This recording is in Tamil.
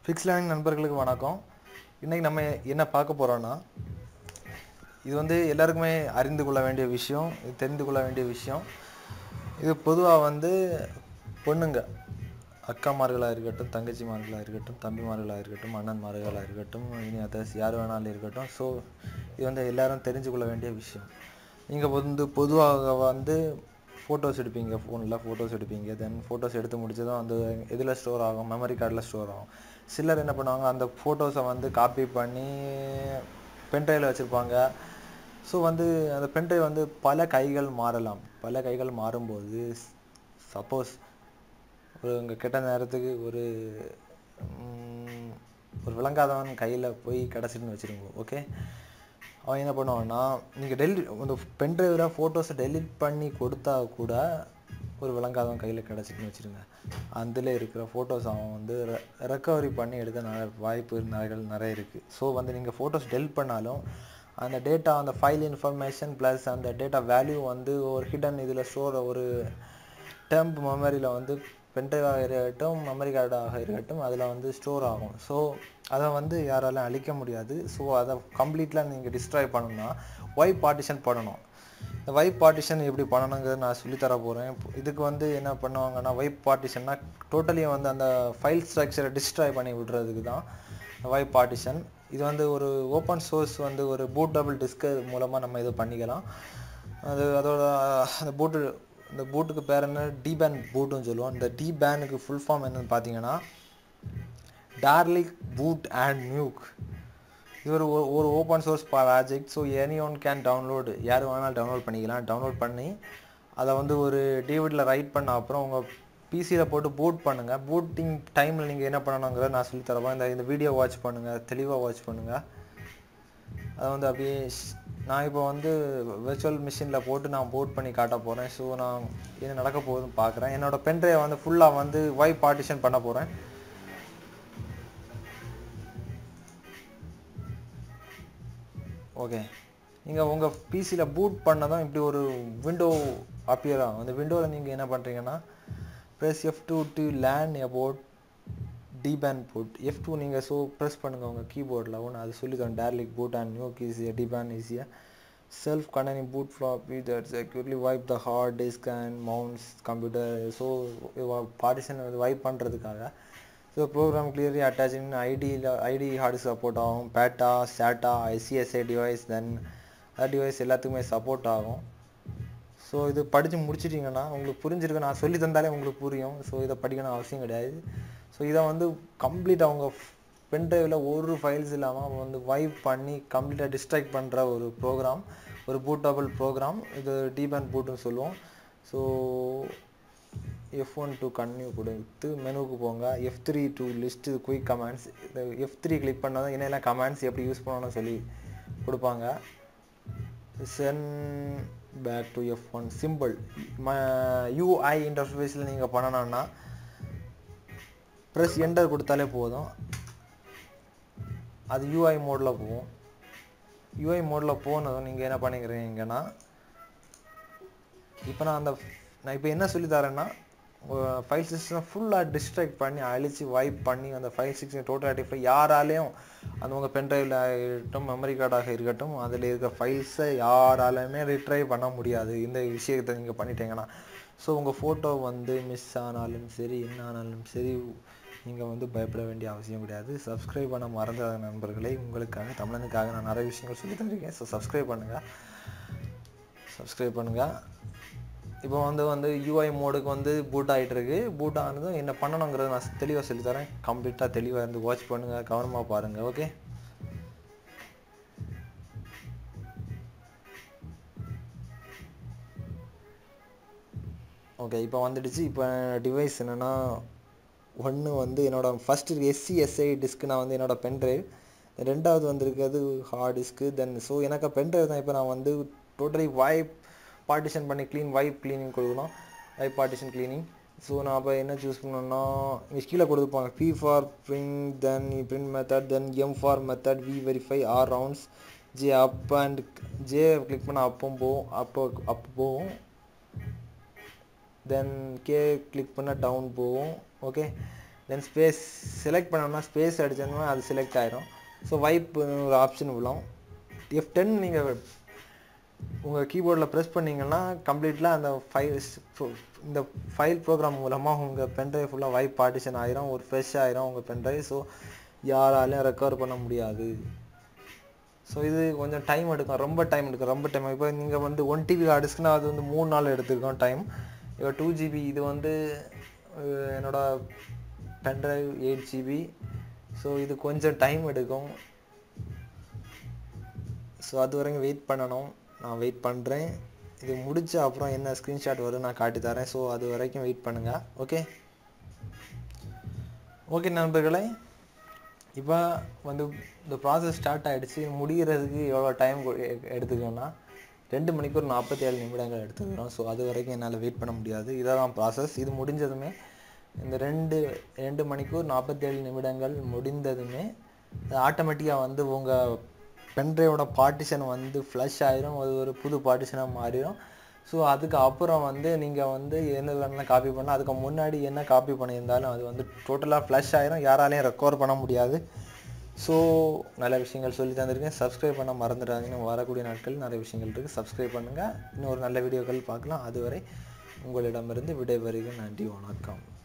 ஃபிக்ஸ் லேர்னிங் நண்பர்களுக்கு வணக்கம் இன்றைக்கி நம்ம என்ன பார்க்க போகிறோன்னா இது வந்து எல்லாருக்குமே அறிந்து கொள்ள வேண்டிய விஷயம் இது தெரிந்து கொள்ள வேண்டிய விஷயம் இது பொதுவாக வந்து பொண்ணுங்க அக்காமார்களாக இருக்கட்டும் தங்கச்சிமார்களாக இருக்கட்டும் தம்பிமார்களாக இருக்கட்டும் அண்ணன்மார்களாக இருக்கட்டும் இனி அதர்ஸ் யார் வேணாலும் இருக்கட்டும் ஸோ இது வந்து எல்லாரும் தெரிஞ்சு கொள்ள வேண்டிய விஷயம் நீங்கள் வந்து பொதுவாக வந்து ஃபோட்டோஸ் எடுப்பீங்க ஃபோனில் ஃபோட்டோஸ் எடுப்பீங்க தென் ஃபோட்டோஸ் எடுத்து முடிச்சதும் வந்து இதில் ஸ்டோர் ஆகும் மெமரி கார்டில் ஸ்டோர் ஆகும் சிலர் என்ன பண்ணுவாங்க அந்த ஃபோட்டோஸை வந்து காப்பி பண்ணி பென்ட்ரைவில் வச்சுருப்பாங்க ஸோ வந்து அந்த பென்ட்ரைவ் வந்து பல கைகள் மாறலாம் பல கைகள் மாறும்போது சப்போஸ் ஒரு உங்கள் கெட்ட நேரத்துக்கு ஒரு ம், ஒரு விளங்காதவன் கையில் போய் கிடச்சிட்டுன்னு வச்சுருங்க ஓகே அவன் என்ன பண்ணுவான்னா நீங்கள் டெலிட் அந்த பென்ட்ரைவில் ஃபோட்டோஸை டெலிட் பண்ணி கொடுத்தா கூட ஒரு விளங்காதவன் கையில் கிடச்சிட்டுன்னு வச்சுருங்க அதில் இருக்கிற ஃபோட்டோஸ் அவன் வந்து ரெக்கவரி பண்ணி எடுக்க நிறைய வாய்ப்பு நிறைய நிறைய இருக்குது ஸோ வந்து நீங்கள் ஃபோட்டோஸ் டெலிட் பண்ணாலும் அந்த டேட்டா அந்த ஃபைல் இன்ஃபர்மேஷன் ப்ளஸ் அந்த டேட்டா வேல்யூ வந்து ஒரு ஹிடன் இதில் ஸ்டோர் ஒரு டெம்ப் மெமரியில் வந்து பென்ட்ரைவாக இருக்கட்டும் மெமரி கார்டாக இருக்கட்டும் அதில் வந்து ஸ்டோர் ஆகும் ஸோ அதை வந்து யாராலும் அழிக்க முடியாது ஸோ அதை கம்ப்ளீட்டாக நீங்கள் டிஸ்ட்ராய் பண்ணணும்னா ஒய் பார்ட்டிஷன் பண்ணணும் இந்த வைப் பார்ட்டிஷன் எப்படி பண்ணணுங்கிறது நான் சொல்லித்தர போகிறேன் இதுக்கு வந்து என்ன பண்ணுவாங்கன்னா வைப் பார்ட்டிஷன்னா டோட்டலி வந்து அந்த ஃபைல் ஸ்ட்ரக்சரை டிஸ்ட்ராய் பண்ணி விடுறதுக்கு தான் வைப் பார்ட்டிஷன் இது வந்து ஒரு ஓப்பன் சோர்ஸ் வந்து ஒரு பூட் டபுள் டிஸ்க்கு மூலமாக நம்ம இது பண்ணிக்கலாம் அது அதோட அந்த பூட்டு இந்த பூட்டுக்கு பேர் என்ன டிபேன் பூட்டுன்னு சொல்லுவோம் இந்த டிபேனுக்கு ஃபுல் ஃபார்ம் என்னன்னு பார்த்தீங்கன்னா டார்லிக் பூட் அண்ட் மியூக் இது ஒரு ஒ- ஒரு open source project so any one can download யார் வேணாலும் டவுன்லோட் பண்ணிக்கலாம் டவுன்லோட் பண்ணி அதை வந்து ஒரு டிவிடியில் ரைட் பண்ண அப்புறம் உங்கள் பிசியில் போட்டு பூட் பண்ணுங்கள் பூட்டிங் டைமில் நீங்கள் என்ன பண்ணணுங்கிறத நான் சொல்லித் தரேன் இந்த இந்த வீடியோ வாட்ச் பண்ணுங்கள் தெளிவாக வாட்ச் பண்ணுங்கள் அதை வந்து அப்படியே ஸ்- நான் இப்போ வந்து விர்ச்சுவல் மிஷினில் போட்டு நான் போட் பண்ணி காட்ட போகிறேன் ஸோ நான் என்ன நடக்க போகுதுன்னு பார்க்குறேன் என்னோடய பென்ட்ரைவை வந்து ஃபுல்லாக வந்து வைப் பார்ட்டிஷன் பண்ண போகிறேன் ஓகே நீங்கள் உங்கள் பிசியில் பூட் பண்ணதும் இப்படி ஒரு விண்டோ அப்பியர் ஆகும் அந்த விண்டோவில் நீங்கள் என்ன பண்ணுறீங்கன்னா press F two to land about Debian put F two நீங்கள் ஸோ ப்ரெஸ் பண்ணுங்கள் உங்கள் கீபோர்டில் ஒன்று அது சொல்லி தரேன் டேர்லிக் பூட் அண்ட் நியூ ஈஸியாக டிபேன் ஈஸியாக self containing boot floppy that securely wipe the hard disk and mounts computer so partition வந்து வைப் பண்ணுறதுக்காக ஸோ ப்ரோக்ராம் கிளியர்லி அட்டாச்சிங் ஐடியில் ஐடி ஹார்டு சப்போர்ட் ஆகும் பேட்டா சேட்டா ஐசிஎஸ்ஐ டிவைஸ் தென் அதர் டிவைஸ் எல்லாத்துக்குமே சப்போர்ட் ஆகும் ஸோ இது படித்து முடிச்சிட்டிங்கன்னா உங்களுக்கு புரிஞ்சிருக்கு நான் சொல்லி தந்தாலே உங்களுக்கு புரியும் ஸோ இதை படிக்கணும் அவசியம் கிடையாது ஸோ இதை வந்து கம்ப்ளீட்டாக அவங்க பென்ட்ரைவில் ஒரு ஃபைல்ஸ் இல்லாமல் வந்து வைப் பண்ணி கம்ப்ளீட்டாக டிஸ்ட்ராக்ட் பண்ணுற ஒரு ப்ரோக்ராம் ஒரு பூட்டபிள் ப்ரோக்ராம் இது டீபேன் பூட்டுன்னு சொல்லுவோம் so F one to continue கொடுத்து மெனுவுக்கு போங்க F three to list quick commands இந்த எஃப் த்ரீ கிளிக் பண்ணால் என்னென்ன கமெண்ட்ஸ் எப்படி யூஸ் பண்ணணும்னு சொல்லி கொடுப்பாங்க then back to F one simple UI இன்டர்ஃபேஸில் நீங்கள் பண்ணணும்னா ப்ரெஸ் என்டர் கொடுத்தாலே போதும் அது யூஐ மோடில் போகும் யூஐ மோடில் போனதும் நீங்கள் என்ன பண்ணிக்கிறீங்கன்னா இப்போ நான் அந்த நான் இப்போ என்ன சொல்லி தரேன்னா ஃபைல் சிஸ்டம் ஃபுல்லாக டிஸ்ட்ராக்ட் பண்ணி அழிச்சு வைப் பண்ணி அந்த ஃபைல் சிஸ்டம் டோட்டல் ஆட்டிஃபை யாராலையும் அந்த உங்கள் பென்ட்ரைவில் இருக்கட்டும் மெமரி கார்டாக இருக்கட்டும் அதில் இருக்கிற ஃபைல்ஸை யாராலையுமே ரிட்ரைவ் பண்ண முடியாது இந்த விஷயத்தை நீங்கள் பண்ணிட்டீங்கன்னா ஸோ உங்கள் ஃபோட்டோ வந்து மிஸ் ஆனாலும் சரி என்ன ஆனாலும் சரி நீங்கள் வந்து பயப்பட வேண்டிய அவசியம் கிடையாது சப்ஸ்கிரைப் பண்ண மறந்த நண்பர்களே உங்களுக்காக தமிழனுக்காக நான் நிறைய விஷயங்கள் சொல்லி தந்திருக்கேன் ஸோ சப்ஸ்கிரைப் பண்ணுங்கள் சப்ஸ்கிரைப் பண்ணுங்கள் இப்போ வந்து வந்து யூஐ மோடுக்கு வந்து பூட் ஆகிட்டு இருக்கு பூட் ஆனதும் என்ன பண்ணணுங்கிறத நான் தெளிவாக சொல்லித்தரேன் கம்ப்ளீட்டாக தெளிவாக இருந்து வாட்ச் பண்ணுங்கள் கவனமாக பாருங்கள் ஓகே ஓகே இப்போ வந்துடுச்சு இப்போ டிவைஸ் என்னென்னா ஒன்று வந்து என்னோட ஃபஸ்ட்டு எஸ்சிஎஸ்ஐ டிஸ்க் நான் வந்து என்னோட பென்ட்ரைவ் ரெண்டாவது வந்திருக்கிறது ஹார்ட் டிஸ்க்கு தென் ஸோ எனக்கு பென்ட்ரைவ் தான் இப்போ நான் வந்து டோட்டலி வைப் பார்ட்டிஷன் பண்ணி க்ளீன் வைப் க்ளீனிங் கொடுக்கணும் வைப் பார்ட்டிஷன் க்ளீனிங் ஸோ நான் அப்போ என்ன சூஸ் பண்ணணும்னா இங்கே கீழே கொடுத்துருப்பாங்க P for print then print method then M for method V verify R rounds J up and J click பண்ணால் அப்பவும் போகும் அப்போ அப்போ போகும் தென் கே கிளிக் பண்ணால் டவுன் போகும் ஓகே தென் ஸ்பேஸ் செலக்ட் பண்ணோம்னா ஸ்பேஸ் அடிச்சோம்னா அது செலக்ட் ஆயிரும் ஸோ வைப் ஒரு ஆப்ஷன் விழும் எஃப் டென் நீங்கள் உங்கள் கீபோர்டில் ப்ரெஸ் பண்ணீங்கன்னா கம்ப்ளீட்லாம் அந்த ஃபைல்ஸ் இந்த ஃபைல் ப்ரோக்ராம் மூலமாக உங்கள் பென்ட்ரைவ் ஃபுல்லாக வைப் பார்ட்டிஷன் ஆயிரும் ஒரு ஃப்ரெஷ் ஆயிரும் உங்கள் பென்ட்ரைவ் ஸோ யாராலையும் ரெக்கவர் பண்ண முடியாது ஸோ இது கொஞ்சம் டைம் எடுக்கும் ரொம்ப டைம் எடுக்கும் ரொம்ப டைம் இப்போ நீங்கள் வந்து ஒன் டிபி ஹார்டிஸ்க்குனா அது வந்து மூணு நாள் எடுத்துருக்கோம் டைம் இப்போ டூ ஜிபி இது வந்து அஹ், என்னோட பென்ட்ரைவ் எயிட் ஜிபி ஸோ இது கொஞ்சம் டைம் எடுக்கும் ஸோ அது வரைக்கும் வெயிட் பண்ணணும் நான் வெயிட் பண்ணுறேன் இது முடிச்ச அப்புறம் என்ன ஸ்க்ரீன்ஷாட் வரும் நான் காட்டி தரேன் ஸோ அது வரைக்கும் வெயிட் பண்ணுங்கள் ஓகே ஓகே நண்பர்களே இப்போ வந்து இந்த ப்ராசஸ் ஸ்டார்ட் ஆகிடுச்சு முடிகிறதுக்கு எவ்வளோ டைம் எடுத்துக்கணும்னா ரெண்டு மணிக்கூர் நாற்பத்தி ஏழு நிமிடங்கள் எடுத்துக்கிறோம் ஸோ அது வரைக்கும் என்னால் வெயிட் பண்ண முடியாது இதான் ப்ராசஸ் இது முடிஞ்சதுமே இந்த ரெண்டு ரெண்டு மணிக்கூர் நாற்பத்தேழு நிமிடங்கள் முடிந்ததுமே ஆட்டோமேட்டிக்காக வந்து உங்கள் பென்ட்ரைவோட பார்ட்டிஷன் வந்து ஃப்ளஷ் ஆயிரும் அது ஒரு புது பார்ட்டிஷனாக மாறிடும் ஸோ அதுக்கு அப்புறம் வந்து நீங்கள் வந்து என்ன வேணாலும் காப்பி பண்ணலாம் அதுக்கு முன்னாடி என்ன காப்பி பண்ணியிருந்தாலும் அது வந்து டோட்டலாக ஃப்ளஷ் ஆயிரும் யாராலையும் ரெக்கவர் பண்ண முடியாது ஸோ நல்ல விஷயங்கள் சொல்லி தந்திருக்கேன் சப்ஸ்கிரைப் பண்ண மறந்துடாதீங்க வரக்கூடிய நாட்கள் நிறைய விஷயங்கள் இருக்குது சப்ஸ்கிரைப் பண்ணுங்கள் இன்னும் ஒரு நல்ல வீடியோக்கள் பார்க்கலாம் அதுவரை உங்களிடமிருந்து விடைபெறுகிறேன் நன்றி வணக்கம்